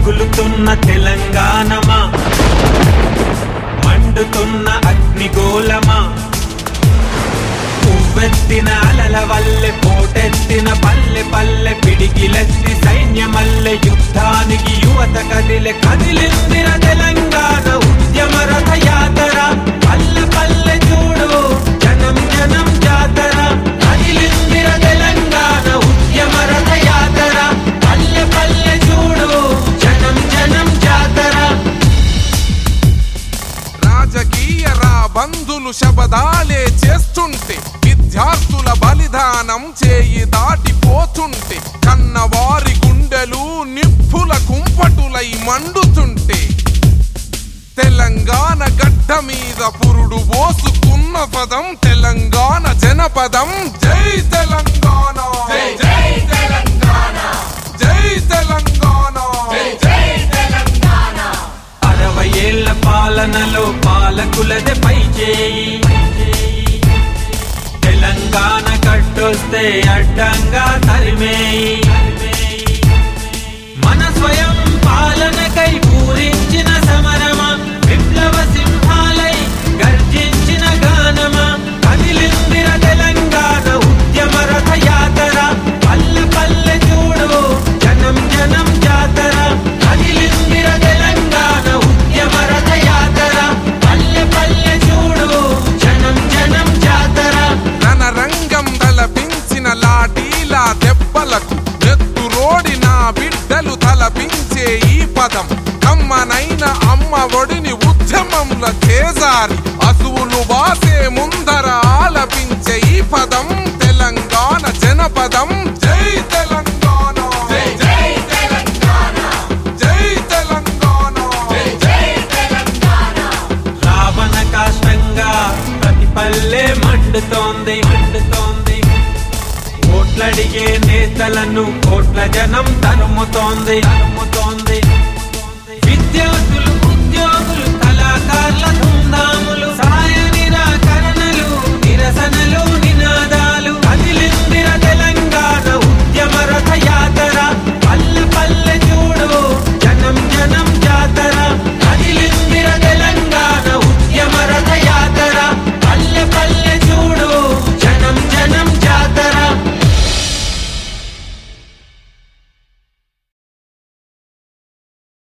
రగులుతున్న తెలంగాణమా మండుతున్న అగ్నిగోళమా ఉవ్వెత్తిన అలల వల్లె పోటెత్తిన పల్లె పల్లె పిడిగిలెత్తి సైన్యమల్లె యుద్ధానికి యువత కదిలె కదిలిందిర తెలంగాణ ఉద్యమ రథ యాతర పల్లె పల్లె చూడు జనం జనం జాతర కదిలిందిర తెలంగాణ ఉద్యమ రథ యాతర పల్లె పల్లె చూడు జనం జనం జాతర రాజకీయ రాబంధులు శబదాలే చేస్తుంటే విద్యార్థుల బలిదానం చేయి దాటిపోతుంటే కన్నవారి గుండెలు నిప్పుల కుంపటులై మండుతుంటే తెలంగాణ గడ్డ మీద పురుడు పోసుకున్న పదం తెలంగాణ జనపదం జై తెలంగాణ జై జై తెలంగాణ జై తెలంగాణ జై అరవై ఏళ్ల పాలనలో పాలకులదే పై చేయి తెలంగాణ కట్టొస్తే అడ్డంగా తరిమేయి మన స్వయం పాలనకై పూరించిన సమరమా విప్లవ సింహాలై గర్జించిన గానమా కదిలిందిర తెలంగాణ ఉద్యమ రథ యాతర పల్లె పల్లె చూడు జనం జనం జాతర కదిలిందిర తెలంగాణ ఉద్యమ రథ యాతర పల్లె పల్లె చూడు జనం జనం జాతర తన రంగం తలపించిన లాఠీల దెబ్బలకు ఎత్తురోడి నా బిడ్డలు తలపించే ఈ పదం కమ్మనైన అమ్మ ఒడిని ఉద్యమంల చేజారి అసువులు బాసే ముందర ఆలపించే ఈ పదం తెలంగాణ జనపదం జై తెలంగాణ జై జై తెలంగాణ జై తెలంగాణ జై జై రావణ కాష్టంగా ప్రతి పల్లె మండుతోంది మండుతోంది ఓట్లడిగే నేతలను కోట్ల జనం తరుముతోంది తరుముతోంది